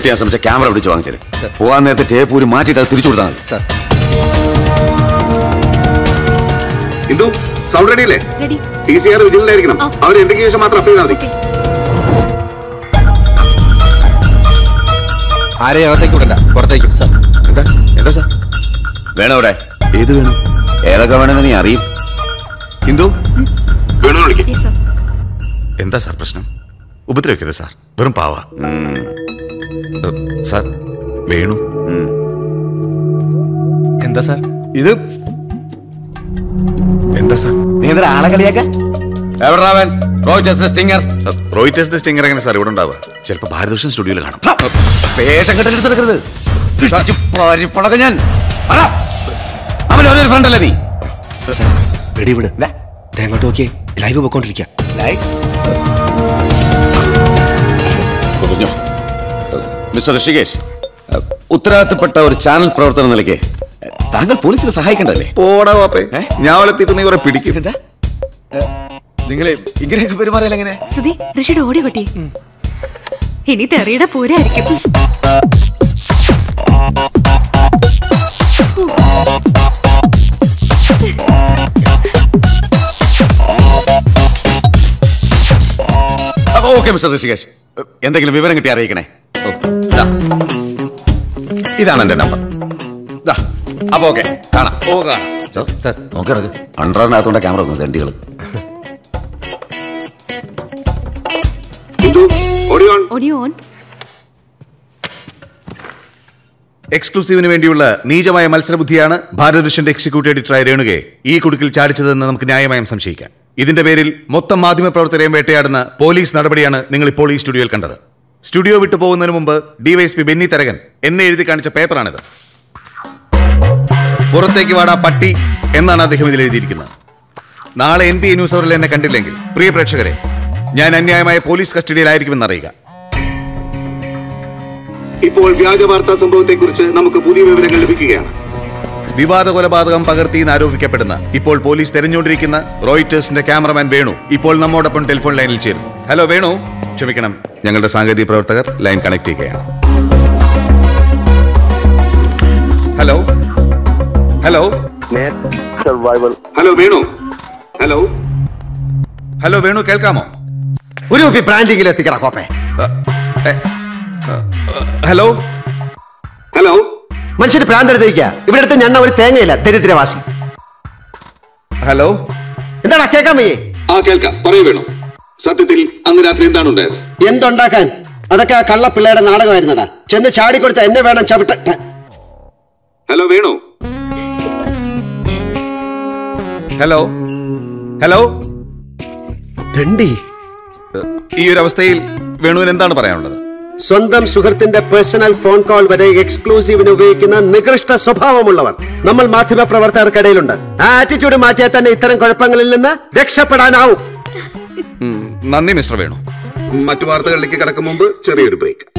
ചെയ്യാൻ ശ്രമിച്ച ക്യാമറ പിടിച്ച് വാങ്ങിച്ചത് പോകാൻ നേരത്തെ ടേപ്പ് ഒരു മാറ്റിയിട്ട് അത് തിരിച്ചു കൊടുത്താൽ മതി ഇന്ദു സൗണ്ട് റെഡി അല്ലേ റെഡി ടി സി ആർ വിജിലായിരിക്കണം ആ. അവർ എന്തെങ്കിലും ശേഷം മാത്രം അപ്ലൈ ചെയ്താൽ മതി ആരെയും അകത്തേക്ക് വിടണ്ട പുറത്തേക്കും സാർ എന്താ എന്താ സാർ വേണോ അവിടെ ഏത് വേണം ഏതൊക്കെ വേണമെന്ന് നീ അറിയും ഇന്ദു വേണോ വിളിക്കും യെസ് സർ എന്താ സാർ പ്രശ്നം ഉപദ്രവിക്കരുത് സാർ വെറും പാവ സാർ വേണു എന്താ സാർ ഇത് എന്താ സാർ നീ എന്താ ആളെ കളിയാക്ക എവിടാ അവൻ റോച്ചസ് സ്റ്റിങ്ങർ റോയിറ്റേഴ്സിന്റെ സ്റ്റിങ്ങർ എങ്ങനെ സാർ ഇവിടെ ഉണ്ടാവുക ചിലപ്പോൾ ഭാരതഭൂഷൺ സ്റ്റുഡിയോയിൽ കാണും വേഷം കെട്ടെടുത്തെടുക്കരുത് പരിപ്പളക ഞാൻ പറ. അവൻ ഒരു ഫ്രണ്ട് അല്ലേ നീ വെടിവിട് ദാ. അങ്ങോട്ട് നോക്കിയേ ലൈവ് പോയിക്കൊണ്ടിരിക്കുക കുറഞ്ഞോ മിസ്റ്റർ ഋഷികേഷ് ഉത്തരവാദിത്തപ്പെട്ട ഒരു ചാനൽ പ്രവർത്തന നിലയ്ക്ക് താങ്കൾ പോലീസിനെ സഹായിക്കണ്ടല്ലേ പോടാ വാപ്പേ ഏ? ഞാൻ വളർത്തിയിട്ട് നീ കുറെ പിടിക്കും എന്താ നിങ്ങൾ ഇങ്ങനെയൊക്കെ പെരുമാറിയാൽ എങ്ങനെ സുധി ഋഷിയുടെ ഓടി കൊട്ടി ഇനി തെറിയുടെ പൂരായിരിക്കും ഓക്കെ മിസ്റ്റർ ഋഷികേഷ് എന്തെങ്കിലും വിവരം കിട്ടി അറിയിക്കണേ ഓ, ദാ. ഇതാണ് എന്റെ നമ്പർ ദാ അപ്പൊ ഓക്കെ കാണാം ഓ കാണാം സാർ നോക്കി കിടക്ക് അണ്ടറിനകത്തോടെ ക്യാമറ വെക്കും തെണ്ടികൾ Indu audio on audio on എക്സ്ക്ലൂസീവിന് വേണ്ടിയുള്ള നീചമായ മത്സരബുദ്ധിയാണ് ഭാരതഭൂഷന്റെ എക്സിക്യൂട്ടീവ് എഡിറ്ററായ രേണുകയെ ഈ കുടുക്കിൽ ചാടിച്ചതെന്ന് നമുക്ക് ന്യായമായും സംശയിക്കാം ഇതിന്റെ പേരിൽ മൊത്തം മാധ്യമപ്രവർത്തകരെയും വേട്ടയാടുന്ന പോലീസ് നടപടിയാണ് നിങ്ങൾ ഇപ്പോൾ ഈ സ്റ്റുഡിയോയിൽ കണ്ടത് സ്റ്റുഡിയോ വിട്ടു പോകുന്നതിന് മുമ്പ് ഡിവൈഎസ്പി ബെന്നി തരകൻ എന്നെ എഴുതി കാണിച്ച പേപ്പറാണിത് പുറത്തേക്ക് വാടാ പട്ടി എന്നാണ് അദ്ദേഹം ഇതിൽ എഴുതിയിരിക്കുന്നത് നാളെ എൻ പി ന്യൂസ് അവറിൽ എന്നെ കണ്ടില്ലെങ്കിൽ പ്രിയ പ്രേക്ഷകരെ ഞാൻ അന്യായമായ പോലീസ് കസ്റ്റഡിയിലായിരിക്കുമെന്ന് അറിയുക ഇപ്പോൾ വ്യാജ വാർത്താ സംഭവത്തെക്കുറിച്ച് നമുക്ക് പുതിയ വിവരങ്ങൾ ലഭിക്കുകയാണ് വിവാദ കൊലപാതകം പകർത്തി എന്ന് ആരോപിക്കപ്പെടുന്ന ഇപ്പോൾ പോലീസ് തെരഞ്ഞുകൊണ്ടിരിക്കുന്ന റോയിറ്റേഴ്സിന്റെ ക്യാമറമാൻ വേണു ഇപ്പോൾ നമ്മോടൊപ്പം ടെലിഫോൺ ലൈനിൽ ചേരുന്നു ഹലോ വേണു ക്ഷമിക്കണം ഞങ്ങളുടെ സാങ്കേതിക പ്രവർത്തകർ ലൈൻ കണക്ട് ചെയ്യുകയാണ് hello hello hello Venu hello hello Venu കേൾക്കാമോ ഒരു കുപ്പി ബ്രാൻഡിങ്ങിൽ എത്തിക്കട കോപ്പേ ഹലോ ഹലോ മനുഷ്യന് ഭ്രാന്തെടുത്തിരിക്കുക ഇവിടെ അടുത്ത് ഞണ്ണ ഒരു തേങ്ങയില്ല ദരിദ്രവാസി ഹലോ എന്താടാ കേൾക്കാൻ വയ്യേ ആ കേൾക്കാം പറയൂ വേണു സത്യത്തിൽ അന്ന് രാത്രി എന്താണ് ഉണ്ടായത് എന്തുണ്ടാക്കാൻ അതൊക്കെ ആ കള്ള പിള്ളേരുടെ നാടകമായിരുന്നടാ ചെന്ന് ചാടിക്കൊടുത്ത എന്നെ വേണം ചവിട്ട ഹലോ വേണു ഹലോ ഹലോ ദണ്ഡി ഈ ഒരു അവസ്ഥയിൽ വേണുവിന് എന്താണ് പറയാനുള്ളത് സ്വന്തം സുഹൃത്തിന്റെ പേഴ്സണൽ ഫോൺ കോൾ വരെ എക്സ്ക്ലൂസീവിന് ഉപയോഗിക്കുന്ന നികൃഷ്ട സ്വഭാവമുള്ളവർ നമ്മൾ മാധ്യമ പ്രവർത്തകർക്കിടയിലുണ്ട് ആ ആറ്റിറ്റ്യൂഡ് മാറ്റിയാൽ തന്നെ ഇത്തരം കുഴപ്പങ്ങളിൽ നിന്ന് രക്ഷപ്പെടാനാവും നന്ദി മിസ്റ്റർ വേണു മറ്റു വാർത്തകളിലേക്ക് കടക്കും മുമ്പ് ചെറിയൊരു ബ്രേക്ക്